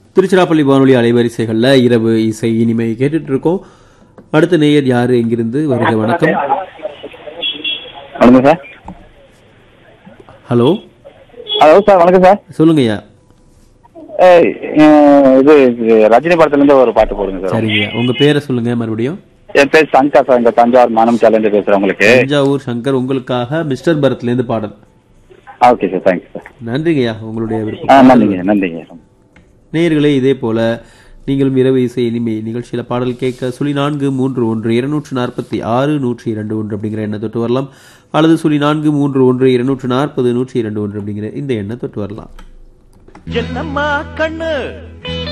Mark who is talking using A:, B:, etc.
A: திருச்சிராப்பள்ளி வானொலி அலைவரிசைகள்ல இரவு இசை இனிமை கேட்டுட்டு இருக்கோம் அடுத்த நேயர் யாரு எங்கிருந்து வருக வணக்கம்
B: வணக்கம் சார்
A: ஹலோ
B: ஹலோ சார் வணக்கம் சார்
A: சொல்லுங்கய்யா
B: ஏய், அஹ், இது இது ரஜினி படத்துல இருந்து ஒரு பாட்டு போடுங்க சார்
A: சரிங்கய்யா உங்க பேரை சொல்லுங்க மறுபடியும்
B: என் பேர் சங்கர் சார் இந்த தஞ்சாவூர் மானம் சேலஞ்சு பேசுறேன் உங்களுக்கு
A: தஞ்சாவூர் சங்கர் உங்களுக்காக மிஸ்டர் பரத்ல இருந்து பாடல்
B: ஓகே சார் தேங்க்ஸ் சார்
A: நன்றிங்கய்யா உங்களுடைய
B: ஆ
A: விருப்பம்
B: நன்றிங்க நன்றிங்க
A: நேயர்களே இதே போல நீங்களும் இரவு இசை இனிமை நிகழ்ச்சியில பாடல் கேட்க சுழி நான்கு மூன்று ஒன்று இருநூற்று நாற்பத்தி ஆறு நூற்றி இரண்டு ஒன்று அப்படிங்கிற எண்ணை தொட்டு வரலாம் அல்லது சுழி நான்கு மூன்று ஒன்று இருநூற்று நாற்பது நூற்றி இரண்டு ஒன்று அப்படிங்கிற இந்த எண்ணை தொட்டு வரலாம்
C: என்னம்மா கண்ணு